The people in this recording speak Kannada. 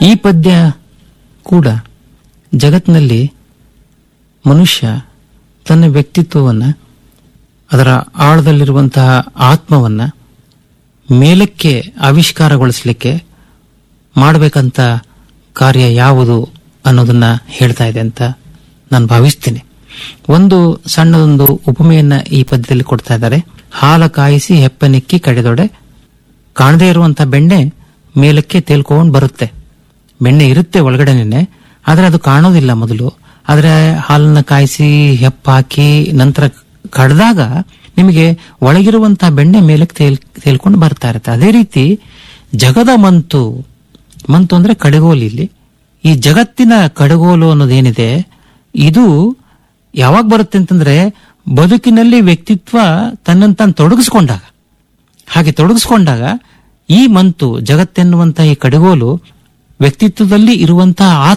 ಈ ಪದ್ಯ ಕೂಡ ಜಗತ್ತಿನಲ್ಲಿ ಮನುಷ್ಯ ತನ್ನ ವ್ಯಕ್ತಿತ್ವವನ್ನು ಅದರ ಆಳದಲ್ಲಿರುವಂತಹ ಆತ್ಮವನ್ನ ಮೇಲಕ್ಕೆ ಆವಿಷ್ಕಾರಗೊಳಿಸಲಿಕ್ಕೆ ಮಾಡಬೇಕಂತ ಕಾರ್ಯ ಯಾವುದು ಅನ್ನೋದನ್ನ ಹೇಳ್ತಾ ಇದೆ ಅಂತ ನಾನು ಭಾವಿಸ್ತೀನಿ ಒಂದು ಸಣ್ಣದೊಂದು ಉಪಮೆಯನ್ನ ಈ ಪದ್ಯದಲ್ಲಿ ಕೊಡ್ತಾ ಇದ್ದಾರೆ ಹಾಲ ಕಾಯಿಸಿ ಹೆಪ್ಪನಿಕ್ಕಿ ಕಡೆದೊಡೆ ಕಾಣದೇ ಇರುವಂತಹ ಬೆಣ್ಣೆ ಮೇಲಕ್ಕೆ ತೇಲ್ಕೊಂಡು ಬರುತ್ತೆ ಬೆಣ್ಣೆ ಇರುತ್ತೆ ಒಳಗಡೆನೆ ಆದ್ರೆ ಅದು ಕಾಣೋದಿಲ್ಲ ಮೊದಲು ಆದ್ರೆ ಹಾಲನ್ನ ಕಾಯಿಸಿ ಹೆಪ್ಪಾಕಿ ನಂತರ ಕಡ್ದಾಗ ನಿಮಗೆ ಒಳಗಿರುವಂತಹ ಬೆಣ್ಣೆ ಮೇಲಕ್ಕೆ ತೇಲ್ ತೇಲ್ಕೊಂಡು ಬರ್ತಾ ಇರುತ್ತೆ ಅದೇ ರೀತಿ ಜಗದ ಮಂತು ಮಂತು ಅಂದ್ರೆ ಕಡೆಗೋಲು ಇಲ್ಲಿ ಈ ಜಗತ್ತಿನ ಕಡೆಗೋಲು ಅನ್ನೋದೇನಿದೆ ಇದು ಯಾವಾಗ ಬರುತ್ತೆ ಅಂತಂದ್ರೆ ಬದುಕಿನಲ್ಲಿ ವ್ಯಕ್ತಿತ್ವ ತನ್ನನ್ನು ತಾನು ತೊಡಗಿಸ್ಕೊಂಡಾಗ ಹಾಗೆ ತೊಡಗಿಸ್ಕೊಂಡಾಗ ಈ ಮಂತು ಜಗತ್ತೆನ್ನುವಂತಹ ಈ ಕಡೆಗೋಲು ವ್ಯಕ್ತಿತ್ವದಲ್ಲಿ ಇರುವಂತಹ